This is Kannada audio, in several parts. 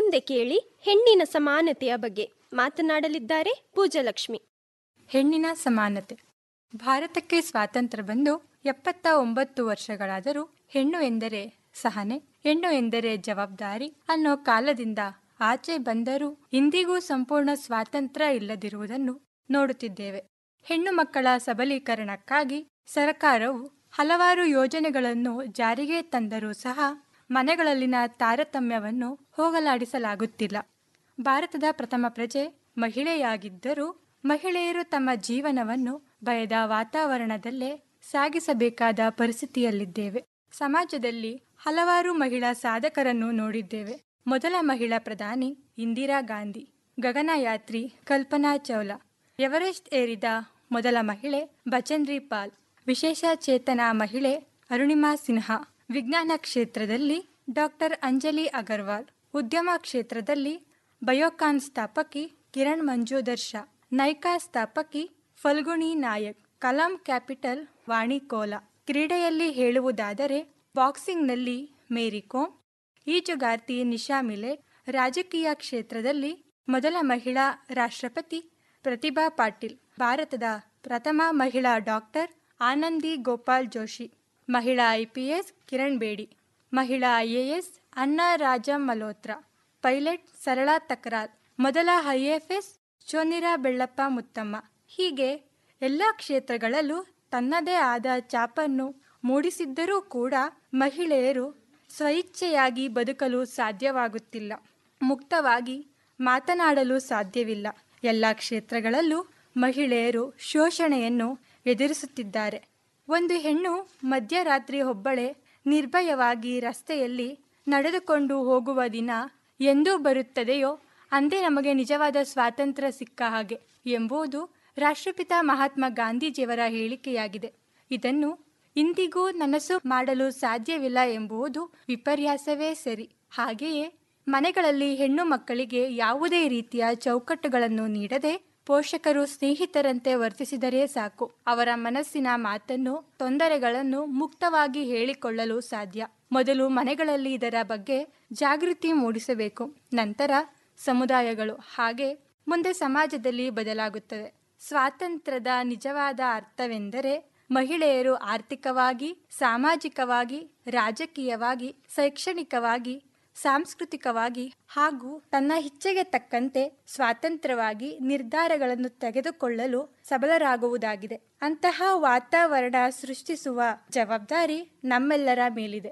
ಮುಂದೆ ಕೇಳಿ ಹೆಣ್ಣಿನ ಸಮಾನತೆಯ ಬಗ್ಗೆ ಮಾತನಾಡಲಿದ್ದಾರೆ ಪೂಜಲಕ್ಷ್ಮಿ ಹೆಣ್ಣಿನ ಸಮಾನತೆ ಭಾರತಕ್ಕೆ ಸ್ವಾತಂತ್ರ್ಯ ಬಂದು ಎಪ್ಪತ್ತ ಒಂಬತ್ತು ವರ್ಷಗಳಾದರೂ ಹೆಣ್ಣು ಎಂದರೆ ಸಹನೆ ಹೆಣ್ಣು ಎಂದರೆ ಜವಾಬ್ದಾರಿ ಅನ್ನೋ ಕಾಲದಿಂದ ಆಚೆ ಬಂದರೂ ಇಂದಿಗೂ ಸಂಪೂರ್ಣ ಸ್ವಾತಂತ್ರ್ಯ ಇಲ್ಲದಿರುವುದನ್ನು ನೋಡುತ್ತಿದ್ದೇವೆ ಹೆಣ್ಣು ಮಕ್ಕಳ ಸಬಲೀಕರಣಕ್ಕಾಗಿ ಸರ್ಕಾರವು ಹಲವಾರು ಯೋಜನೆಗಳನ್ನು ಜಾರಿಗೆ ತಂದರೂ ಸಹ ಮನೆಗಳಲ್ಲಿನ ತಾರತಮ್ಯವನ್ನು ಹೋಗಲಾಡಿಸಲಾಗುತ್ತಿಲ್ಲ ಭಾರತದ ಪ್ರಥಮ ಪ್ರಜೆ ಮಹಿಳೆಯಾಗಿದ್ದರೂ ಮಹಿಳೆಯರು ತಮ್ಮ ಜೀವನವನ್ನು ಭಯದ ವಾತಾವರಣದಲ್ಲೇ ಸಾಗಿಸಬೇಕಾದ ಪರಿಸ್ಥಿತಿಯಲ್ಲಿದ್ದೇವೆ ಸಮಾಜದಲ್ಲಿ ಹಲವಾರು ಮಹಿಳಾ ಸಾಧಕರನ್ನು ನೋಡಿದ್ದೇವೆ ಮೊದಲ ಮಹಿಳಾ ಪ್ರಧಾನಿ ಇಂದಿರಾ ಗಾಂಧಿ ಗಗನಯಾತ್ರಿ ಕಲ್ಪನಾ ಚೌಲಾ ಎವರೆಸ್ಟ್ ಏರಿದ ಮೊದಲ ಮಹಿಳೆ ಬಚಂದ್ರಿ ಪಾಲ್ ವಿಶೇಷ ಚೇತನ ಮಹಿಳೆ ಅರುಣಿಮಾ ಸಿನ್ಹಾ ವಿಜ್ಞಾನ ಕ್ಷೇತ್ರದಲ್ಲಿ ಡಾಕ್ಟರ್ ಅಂಜಲಿ ಅಗರ್ವಾಲ್ ಉದ್ಯಮ ಕ್ಷೇತ್ರದಲ್ಲಿ ಬಯೋಕಾನ್ ಸ್ಥಾಪಕಿ ಕಿರಣ್ ಮಂಜುದರ್ ಶಾ ನೈಕಾ ಸ್ಥಾಪಕಿ ಫಲ್ಗುಣಿ ನಾಯಕ್ ಕಲಾಂ ಕ್ಯಾಪಿಟಲ್ ವಾಣಿ ಕೋಲಾ ಕ್ರೀಡೆಯಲ್ಲಿ ಹೇಳುವುದಾದರೆ ಬಾಕ್ಸಿಂಗ್ನಲ್ಲಿ ಮೇರಿ ಕೋಮ್ ಈಜುಗಾರ್ತಿ ನಿಶಾ ಮಿಲೆಟ್ ರಾಜಕೀಯ ಕ್ಷೇತ್ರದಲ್ಲಿ ಮೊದಲ ಮಹಿಳಾ ರಾಷ್ಟ್ರಪತಿ ಪ್ರತಿಭಾ ಪಾಟೀಲ್ ಭಾರತದ ಪ್ರಥಮ ಮಹಿಳಾ ಡಾಕ್ಟರ್ ಆನಂದಿ ಗೋಪಾಲ್ ಜೋಶಿ ಮಹಿಳಾ ಐಪಿಎಸ್ ಕಿರಣ್ ಬೇಡಿ ಮಹಿಳಾ ಐಎಎಸ್ ಅನ್ನಾ ರಾಜಂ ಮಲ್ಹೋತ್ರಾ ಪೈಲಟ್ ಸರಳಾ ತಕ್ರಾಲ್ ಮೊದಲ ಐಎಫ್ಎಸ್ ಚೋನಿರಾ ಬೆಳ್ಳಪ್ಪ ಮುತ್ತಮ್ಮ ಹೀಗೆ ಎಲ್ಲ ಕ್ಷೇತ್ರಗಳಲ್ಲೂ ತನ್ನದೇ ಆದ ಚಾಪನ್ನು ಮೂಡಿಸಿದ್ದರೂ ಕೂಡ ಮಹಿಳೆಯರು ಸ್ವಇಚ್ಛೆಯಾಗಿ ಬದುಕಲು ಸಾಧ್ಯವಾಗುತ್ತಿಲ್ಲ ಮುಕ್ತವಾಗಿ ಮಾತನಾಡಲು ಸಾಧ್ಯವಿಲ್ಲ ಎಲ್ಲ ಕ್ಷೇತ್ರಗಳಲ್ಲೂ ಮಹಿಳೆಯರು ಶೋಷಣೆಯನ್ನು ಎದುರಿಸುತ್ತಿದ್ದಾರೆ ಒಂದು ಹೆಣ್ಣು ಮಧ್ಯರಾತ್ರಿ ಒಬ್ಬಳೆ ನಿರ್ಭಯವಾಗಿ ರಸ್ತೆಯಲ್ಲಿ ನಡೆದುಕೊಂಡು ಹೋಗುವ ದಿನ ಎಂದೂ ಬರುತ್ತದೆಯೋ ಅಂದೇ ನಮಗೆ ನಿಜವಾದ ಸ್ವಾತಂತ್ರ್ಯ ಸಿಕ್ಕ ಹಾಗೆ ಎಂಬುದು ರಾಷ್ಟ್ರಪಿತ ಮಹಾತ್ಮ ಗಾಂಧೀಜಿಯವರ ಹೇಳಿಕೆಯಾಗಿದೆ ಇದನ್ನು ಇಂದಿಗೂ ನನಸು ಮಾಡಲು ಸಾಧ್ಯವಿಲ್ಲ ಎಂಬುದು ವಿಪರ್ಯಾಸವೇ ಸರಿ ಹಾಗೆಯೇ ಮನೆಗಳಲ್ಲಿ ಹೆಣ್ಣು ಮಕ್ಕಳಿಗೆ ಯಾವುದೇ ರೀತಿಯ ಚೌಕಟ್ಟುಗಳನ್ನು ನೀಡದೆ ಪೋಷಕರು ಸ್ನೇಹಿತರಂತೆ ವರ್ತಿಸಿದರೆ ಸಾಕು ಅವರ ಮನಸ್ಸಿನ ಮಾತನ್ನು ತೊಂದರೆಗಳನ್ನು ಮುಕ್ತವಾಗಿ ಹೇಳಿಕೊಳ್ಳಲು ಸಾಧ್ಯ ಮೊದಲು ಮನೆಗಳಲ್ಲಿ ಇದರ ಬಗ್ಗೆ ಜಾಗೃತಿ ಮೂಡಿಸಬೇಕು ನಂತರ ಸಮುದಾಯಗಳು ಹಾಗೆ ಮುಂದೆ ಸಮಾಜದಲ್ಲಿ ಬದಲಾಗುತ್ತದೆ ಸ್ವಾತಂತ್ರ್ಯದ ನಿಜವಾದ ಅರ್ಥವೆಂದರೆ ಮಹಿಳೆಯರು ಆರ್ಥಿಕವಾಗಿ ಸಾಮಾಜಿಕವಾಗಿ ರಾಜಕೀಯವಾಗಿ ಶೈಕ್ಷಣಿಕವಾಗಿ ಸಾಂಸ್ಕೃತಿಕವಾಗಿ ಹಾಗೂ ತನ್ನ ಇಚ್ಛೆಗೆ ತಕ್ಕಂತೆ ಸ್ವಾತಂತ್ರ್ಯವಾಗಿ ನಿರ್ಧಾರಗಳನ್ನು ತೆಗೆದುಕೊಳ್ಳಲು ಸಬಲರಾಗುವುದಾಗಿದೆ ಅಂತಹ ವಾತಾವರಣ ಸೃಷ್ಟಿಸುವ ಜವಾಬ್ದಾರಿ ನಮ್ಮೆಲ್ಲರ ಮೇಲಿದೆ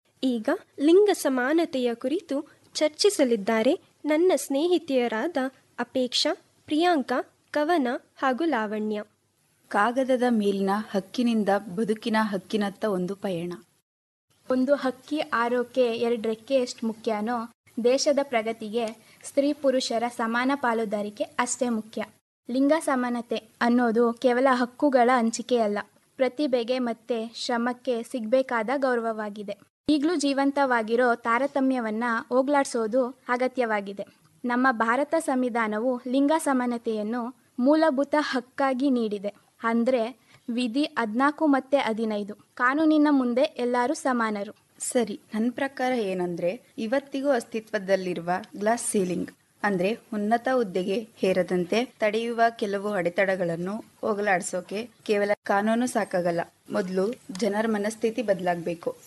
ಈಗ ಲಿಂಗ ಸಮಾನತೆಯ ಕುರಿತು ಚರ್ಚಿಸಲಿದ್ದಾರೆ ನನ್ನ ಸ್ನೇಹಿತೆಯರಾದ ಅಪೇಕ್ಷಾ ಪ್ರಿಯಾಂಕಾ ಕವನ ಹಾಗೂ ಲಾವಣ್ಯ ಕಾಗದದ ಮೇಲಿನ ಹಕ್ಕಿನಿಂದ ಬದುಕಿನ ಹಕ್ಕಿನತ್ತ ಒಂದು ಪಯಣ ಒಂದು ಹಕ್ಕಿ ಆರೋಗ್ಯ ಎರಡು ರೆಕ್ಕೆ ಎಷ್ಟು ಮುಖ್ಯನೋ ದೇಶದ ಪ್ರಗತಿಗೆ ಸ್ತ್ರೀ ಪುರುಷರ ಸಮಾನ ಪಾಲುದಾರಿಕೆ ಅಷ್ಟೇ ಮುಖ್ಯ ಲಿಂಗ ಸಮಾನತೆ ಅನ್ನೋದು ಕೇವಲ ಹಕ್ಕುಗಳ ಹಂಚಿಕೆಯಲ್ಲ ಪ್ರತಿಭೆಗೆ ಮತ್ತೆ ಶ್ರಮಕ್ಕೆ ಸಿಗಬೇಕಾದ ಗೌರವವಾಗಿದೆ ಈಗಲೂ ಜೀವಂತವಾಗಿರೋ ತಾರತಮ್ಯವನ್ನ ಹೋಗ್ಲಾಡ್ಸೋದು ಅಗತ್ಯವಾಗಿದೆ ನಮ್ಮ ಭಾರತ ಸಂವಿಧಾನವು ಲಿಂಗ ಸಮಾನತೆಯನ್ನು ಮೂಲಭೂತ ಹಕ್ಕಾಗಿ ನೀಡಿದೆ ಅಂದ್ರೆ ವಿಧಿ ಹದಿನಾಲ್ಕು ಮತ್ತೆ ಹದಿನೈದು ಕಾನೂನಿನ ಮುಂದೆ ಎಲ್ಲರೂ ಸಮಾನರು ಸರಿ ನನ್ನ ಪ್ರಕಾರ ಏನಂದ್ರೆ ಇವತ್ತಿಗೂ ಅಸ್ತಿತ್ವದಲ್ಲಿರುವ ಗ್ಲಾಸ್ ಸೀಲಿಂಗ್ ಅಂದ್ರೆ ಉನ್ನತ ಹುದ್ದೆಗೆ ಹೇರದಂತೆ ತಡೆಯುವ ಕೆಲವು ಅಡೆತಡೆಗಳನ್ನು ಹೋಗಲಾಡಿಸೋಕೆ ಕೇವಲ ಕಾನೂನು ಸಾಕಾಗಲ್ಲ ಮೊದಲು ಜನರ ಮನಸ್ಥಿತಿ ಬದಲಾಗಬೇಕು